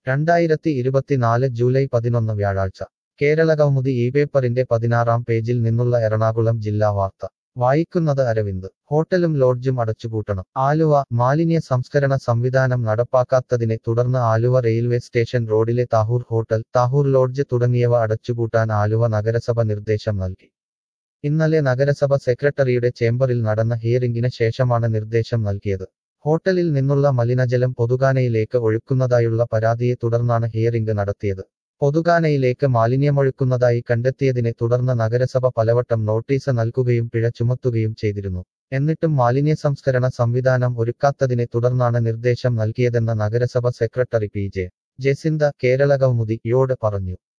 രണ്ടായിരത്തി ഇരുപത്തിനാല് ജൂലൈ പതിനൊന്ന് വ്യാഴാഴ്ച കേരള കൗമുദി ഈ പേപ്പറിന്റെ പതിനാറാം പേജിൽ നിന്നുള്ള എറണാകുളം ജില്ലാ വാർത്ത വായിക്കുന്നത് അരവിന്ദ് ഹോട്ടലും ലോഡ്ജും അടച്ചുപൂട്ടണം ആലുവ മാലിന്യ സംസ്കരണ സംവിധാനം നടപ്പാക്കാത്തതിനെ തുടർന്ന് ആലുവ റെയിൽവേ സ്റ്റേഷൻ റോഡിലെ താഹൂർ ഹോട്ടൽ താഹൂർ ലോഡ്ജ് തുടങ്ങിയവ അടച്ചുപൂട്ടാൻ ആലുവ നഗരസഭ നിർദ്ദേശം നൽകി ഇന്നലെ നഗരസഭ സെക്രട്ടറിയുടെ ചേംബറിൽ നടന്ന ഹിയറിംഗിന് ശേഷമാണ് നിർദ്ദേശം നൽകിയത് ഹോട്ടലിൽ നിന്നുള്ള മലിനജലം പൊതുകാനയിലേക്ക് ഒഴുക്കുന്നതായുള്ള പരാതിയെ തുടർന്നാണ് ഹിയറിംഗ് നടത്തിയത് പൊതുകാനയിലേക്ക് മാലിന്യമൊഴുക്കുന്നതായി കണ്ടെത്തിയതിനെ തുടർന്ന് നഗരസഭ പലവട്ടം നോട്ടീസ് നൽകുകയും പിഴ ചുമത്തുകയും ചെയ്തിരുന്നു എന്നിട്ടും മാലിന്യ സംസ്കരണ സംവിധാനം ഒരുക്കാത്തതിനെ തുടർന്നാണ് നിർദ്ദേശം നൽകിയതെന്ന് നഗരസഭ secretary P J Jacintha Kerala Kaumudi യോട് പറഞ്ഞു